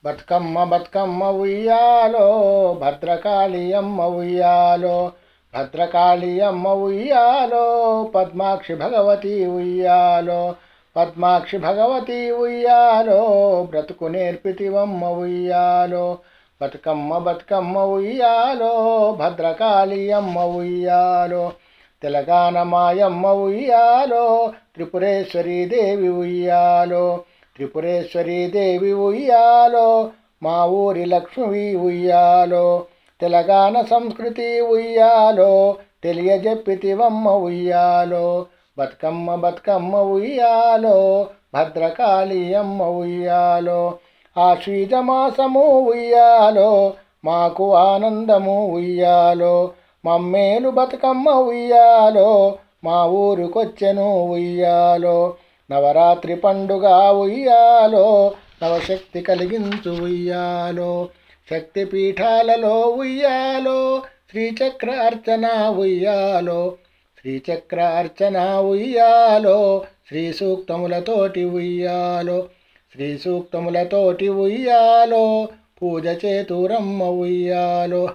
బతుకమ్మ బతుకమ్మ ఉయ్యాలో భద్రకాళి అమ్మ ఉయ్యాలో భద్రకాళి అమ్మ ఉయ్యాలో పద్మాక్షి భగవతి ఉయ్యాలో పద్మాక్షి భగవతి ఉయ్యాలో బ్రతుకు నేర్పితివమ్మ ఉయ్యాలో బతుకమ్మ బతుకమ్మ ఉయ్యాలో భద్రకాళి అమ్మ ఉయ్యాలో తెలంగాణ మాయమ్మ ఉయ్యాలో త్రిపురేశ్వరీ దేవి ఉయ్యాలో త్రిపురేశ్వరీ దేవి ఉయ్యాలో మా ఊరి లక్ష్మి ఉయ్యాలో తెలంగాణ సంస్కృతి ఉయ్యాలో తెలియజెప్పితివమ్మ ఉయ్యాలో బతుకమ్మ బతుకమ్మ ఉయ్యాలో భద్రకాళి అమ్మ ఉయ్యాలో ఆశ్వీజమాసము ఉయ్యాలో మాకు ఆనందము ఉయ్యాలో మమ్మేలు బతుకమ్మ ఉయ్యాలో మా ఊరికొచ్చెను ఉయ్యాలో నవరాత్రి పండుగ ఉయ్యాలో నవశక్తి కలిగించు ఉయ్యాలో శక్తి పీఠాలలో ఉయ్యాలో శ్రీచక్ర అర్చన ఉయ్యాలో శ్రీచక్ర అర్చన ఉయ్యాలో శ్రీ సూక్తములతోటి ఉయ్యాలో శ్రీ సూక్తములతోటి ఉయ్యాలో పూజ చేతురమ్మ ఉయ్యాలో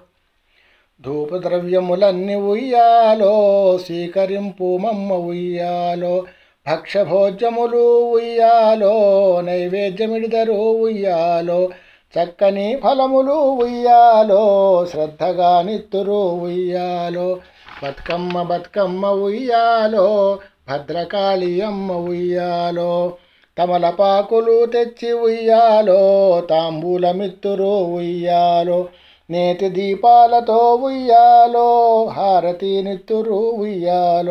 ధూపద్రవ్యములన్నీ ఉయ్యాలో స్వీకరింపు మమ్మ ఉయ్యాలో భక్షభోజ్యములు ఉయ్యాలో నైవేద్యమిడిదరు ఉయ్యాలో చక్కని ఫలములు ఉయ్యాలో శ్రద్ధగా నిత్తురు ఉయ్యాలో బతుకమ్మ బతుకమ్మ ఉయ్యాలో భద్రకాళి అమ్మ ఉయ్యాలో తమలపాకులు తెచ్చి ఉయ్యాలో తాంబూలమిత్తురు ఉయ్యాలో నేతి దీపాలతో ఉయ్యాలో హారతి నిత్తురు ఉయ్యాలో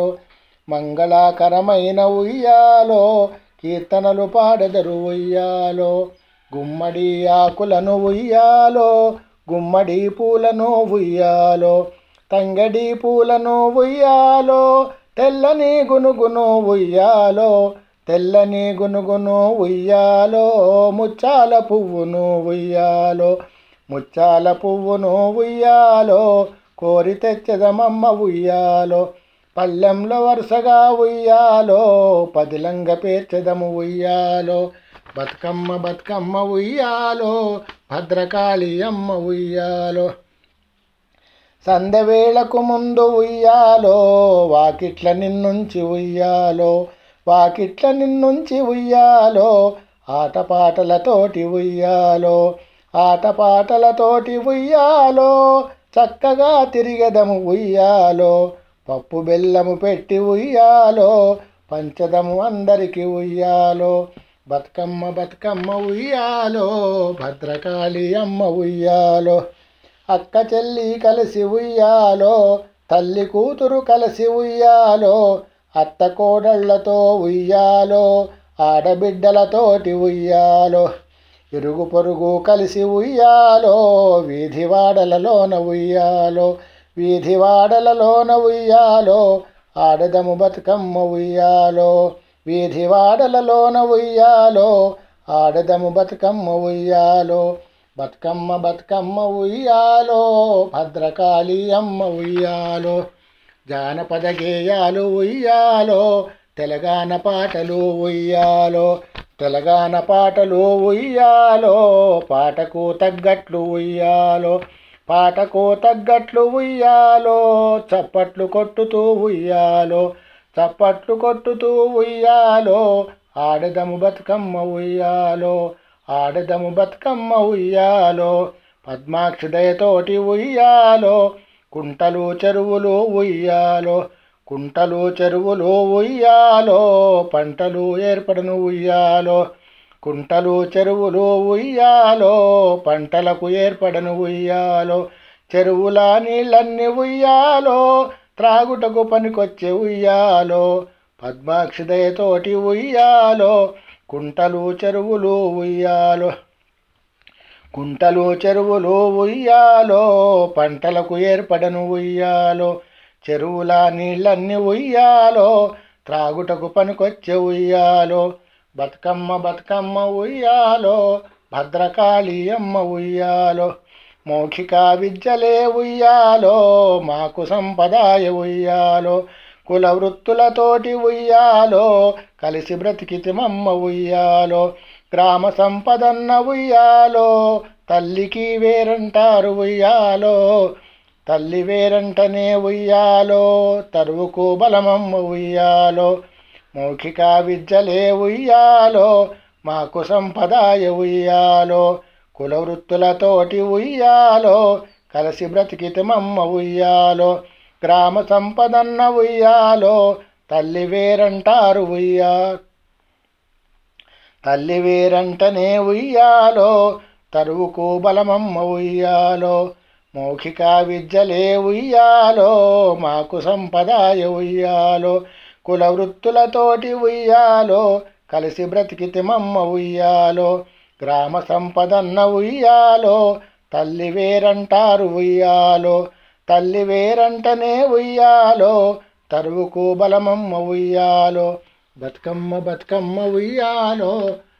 మంగళకరమైన ఉయ్యాలో కీర్తనలు పాడెదరు ఉయ్యాలో గుమ్మడి ఆకులను ఉయ్యాలో గుమ్మడి పూలను ఉయ్యాలో తంగడి పూలను ఉయ్యాలో తెల్లని గునుగును ఉయ్యాలో తెల్లని గునుగును ఉయ్యాలో ముచ్చాల పువ్వును ఉయ్యాలో ముచ్చాల పువ్వును ఉయ్యాలో కోరి తెచ్చదమమ్మ ఉయ్యాలో పల్లెంలో వరుసగా ఉయ్యాలో పదిలంగ పేర్చెదము ఉయ్యాలో బతుకమ్మ బతుకమ్మ ఉయ్యాలో భద్రకాళి అమ్మ ఉయ్యాలో సందవేళకు ముందు ఉయ్యాలో వాకిట్ల నిన్నుంచి ఉయ్యాలో వాకిట్ల నిన్నుంచి ఉయ్యాలో ఆటపాటలతోటి ఉయ్యాలో ఆటపాటలతోటి ఉయ్యాలో చక్కగా తిరిగెదము ఉయ్యాలో పప్పు బెల్లము పెట్టి ఉయ్యాలో పంచదము అందరికి ఉయ్యాలో బతుకమ్మ బతుకమ్మ ఉయ్యాలో భద్రకాళి అమ్మ ఉయ్యాలో అక్క చెల్లి కలిసి ఉయ్యాలో తల్లి కూతురు కలిసి ఉయ్యాలో అత్త కోడళ్లతో ఉయ్యాలో ఆడబిడ్డలతోటి ఉయ్యాలో ఇరుగు పొరుగు కలిసి ఉయ్యాలో వీధి వాడలలోన ఉయ్యాలో వీధి వాడలలోన ఉయ్యాలో ఆడదము బతుకమ్మ ఉయ్యాలో వీధి వాడలలోన ఉయ్యాలో ఆడదము బతుకమ్మ ఉయ్యాలో బతుకమ్మ బతుకమ్మ ఉయ్యాలో భద్రకాళి అమ్మ ఉయ్యాలో జానపద గేయాలు ఉయ్యాలో తెలంగాణ పాటలు ఉయ్యాలో తెలంగాణ పాటలు ఉయ్యాలో పాటకు తగ్గట్లు ఉయ్యాలో పాటకు తగ్గట్లు ఉయ్యాలో చప్పట్లు కొట్టుతూ ఉయ్యాలో చప్పట్లు కొట్టుతూ ఉయ్యాలో ఆడదము బతుకమ్మ ఉయ్యాలో ఆడదము బతుకమ్మ ఉయ్యాలో పద్మాక్షి దయతోటి ఉయ్యాలో కుంటలు చెరువులు ఉయ్యాలో కుంటలు చెరువులు ఉయ్యాలో పంటలు ఏర్పడను ఉయ్యాలో కుంటలు చెరువులు ఉయ్యాలో పంటలకు ఏర్పడను ఉయ్యాలో చెరువుల నీళ్ళన్నీ ఉయ్యాలో త్రాగుటకు పనికొచ్చే ఉయ్యాలో పద్మాక్షి దయతోటి ఉయ్యాలో కుంటలు చెరువులు ఉయ్యాలో కుంటలు చెరువులు ఉయ్యాలో పంటలకు ఏర్పడను ఉయ్యాలో చెరువుల నీళ్ళన్నీ ఉయ్యాలో త్రాగుటకు పనికొచ్చే ఉయ్యాలో బతుకమ్మ బతుకమ్మ ఉయ్యాలో భద్రకాళి అమ్మ ఉయ్యాలో మౌఖిక విద్యలే ఉయ్యాలో మాకు సంపదాయ ఉయ్యాలో కుల వృత్తులతోటి ఉయ్యాలో కలిసి బ్రతికితిమమ్మ ఉయ్యాలో గ్రామ సంపదన్న ఉయ్యాలో తల్లికి వేరంటారు ఉయ్యాలో తల్లి వేరంటనే ఉయ్యాలో తరువుకు బలమమ్మ ఉయ్యాలో మౌఖిక విద్యలే ఉయ్యాలో మాకు సంపదాయ ఉయ్యాలో కుల వృత్తులతోటి ఉయ్యాలో కలిసి బ్రతికితమమ్మ ఉయ్యాలో గ్రామ సంపదన్న ఉయ్యాలో తల్లి వేరంటారు ఉయ్యా తల్లి వేరంటనే ఉయ్యాలో తరువుకు బలమమ్మ ఉయ్యాలో మౌఖిక విద్యలే ఉయ్యాలో మాకు సంపదాయ ఉయ్యాలో కుల వృత్తులతోటి ఉయ్యాలో కలిసి బ్రతికితిమమ్మ ఉయ్యాలో గ్రామ సంపదన్న ఉయ్యాలో తల్లి వేరంటారు ఉయ్యాలో తల్లి వేరంటనే ఉయ్యాలో తరువుకు బలమమ్మ ఉయ్యాలో బతుకమ్మ బతుకమ్మ ఉయ్యాలో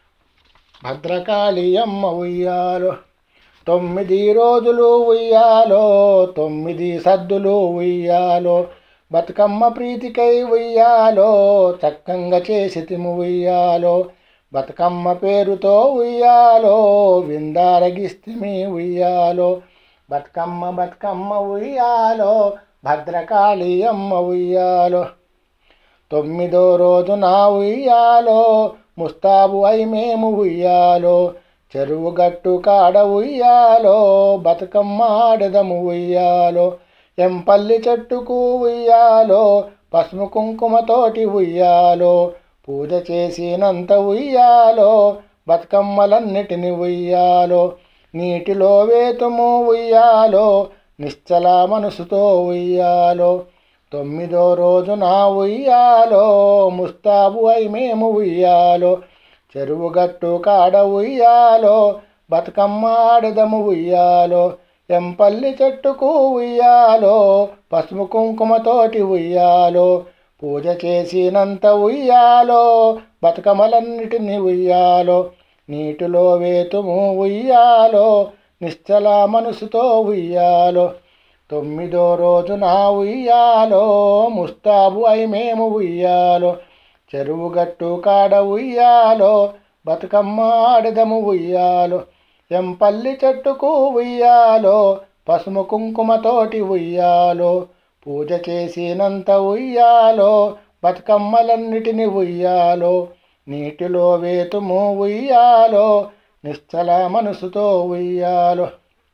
భద్రకాళి అమ్మ ఉయ్యాలో తొమ్మిది రోజులు ఉయ్యాలో తొమ్మిది సద్దులు ఉయ్యాలో బతుకమ్మ ప్రీతికై ఉయ్యాలో చక్కంగా చేసి తిము ఉయ్యాలో బతుకమ్మ పేరుతో ఉయ్యాలో విందారగిస్తిమి ఉయ్యాలో బతుకమ్మ బతుకమ్మ ఉయ్యాలో భద్రకాళి అమ్మ ఉయ్యాలో తొమ్మిదో రోజు నా ఉయ్యాలో ముస్తాబు అయి మేము ఉయ్యాలో చెరువు గట్టు కాడ ఉయ్యాలో బతుకమ్మ ఆడదము ఉయ్యాలో ఎంపల్లి చెట్టుకు ఉయ్యాలో పసుపు కుంకుమతోటి ఉయ్యాలో పూజ చేసినంత ఉయ్యాలో బతుకమ్మలన్నిటిని ఉయ్యాలో నీటిలో వేతుము ఉయ్యాలో నిశ్చల మనసుతో ఉయ్యాలో తొమ్మిదో రోజు నా ఉయ్యాలో ముస్తాబు అయి మేము ఉయ్యాలో చెరువు గట్టు కాడ ఉయ్యాలో బతుకమ్మ ఆడదము ఉయ్యాలో ఎంపల్లి చెట్టుకు ఉయ్యాలో పసుపు కుంకుమతోటి ఉయ్యాలో పూజ చేసినంత ఉయ్యాలో బతుకమ్మలన్నిటిని ఉయ్యాలో నీటిలో వేతుము ఉయ్యాలో నిశ్చల మనసుతో ఉయ్యాలో తొమ్మిదో రోజు నా ఉయ్యాలో ముస్తాబు అయి మేము ఉయ్యాలో చెరువు గట్టు కాడ ఉయ్యాలో బతుకమ్మ ఆడదము ఉయ్యాలో ఎంపల్లి చెట్టుకు ఉయ్యాలో పసుపు కుంకుమతోటి ఉయ్యాలో పూజ చేసినంత ఉయ్యాలో బతుకమ్మలన్నిటిని ఉయ్యాలో నీటిలో వేతుము ఉయ్యాలో నిశ్చల మనసుతో ఉయ్యాలో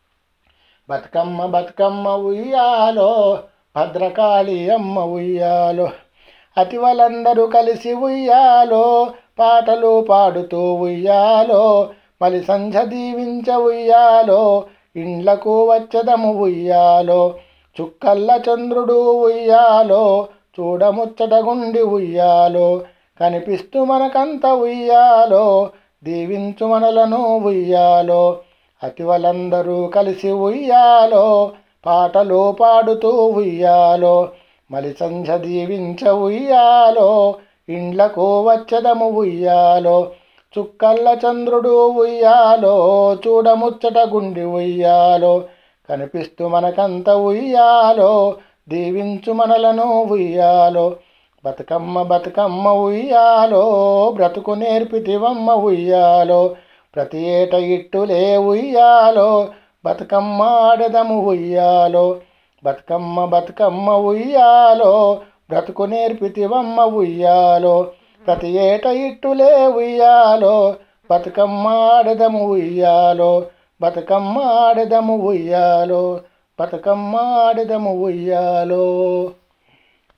బతుకమ్మ బతుకమ్మ ఉయ్యాలో భద్రకాళి అమ్మ ఉయ్యాలో అతివలందరూ కలిసి ఉయ్యాలో పాటలు పాడుతూ ఉయ్యాలో మలి సంధ్య దీవించ ఉయ్యాలో ఇండ్లకు వచ్చదము ఉయ్యాలో చుక్కల్ల చంద్రుడు ఉయ్యాలో చూడముచ్చటగుండి ఉయ్యాలో కనిపిస్తూ మనకంత ఉయ్యాలో దీవించు మనలను ఉయ్యాలో అతివలందరూ కలిసి ఉయ్యాలో పాటలు పాడుతూ ఉయ్యాలో మలి సంధ్య దీవించ ఉయ్యాలో ఇండ్లకు వచ్చదము ఉయ్యాలో చుక్కల్ల చంద్రుడు ఉయ్యాలో చూడముచ్చట గుండి ఉయ్యాలో కనిపిస్తూ మనకంత ఉయ్యాలో దీవించు మనలను ఉయ్యాలో బతుకమ్మ బతుకమ్మ ఉయ్యాలో బ్రతుకు నేర్పితివమ్మ ఉయ్యాలో ప్రతి ఏట ఇట్టులే ఉయ్యాలో బతుకమ్మ ఆడదము ఉయ్యాలో బతుకమ్మ బతుకమ్మ ఉయ్యాలో బ్రతుకు నేర్పితివమ్మ ఉయ్యాలో ప్రతి ఏట ఇట్టులే ఉయ్యాలో బతుకమ్మ ఆడదము ఉయ్యాలో బతుకమ్మ ఆడదము ఉయ్యాలో బతుకమ్మ ఆడదము ఉయ్యాలో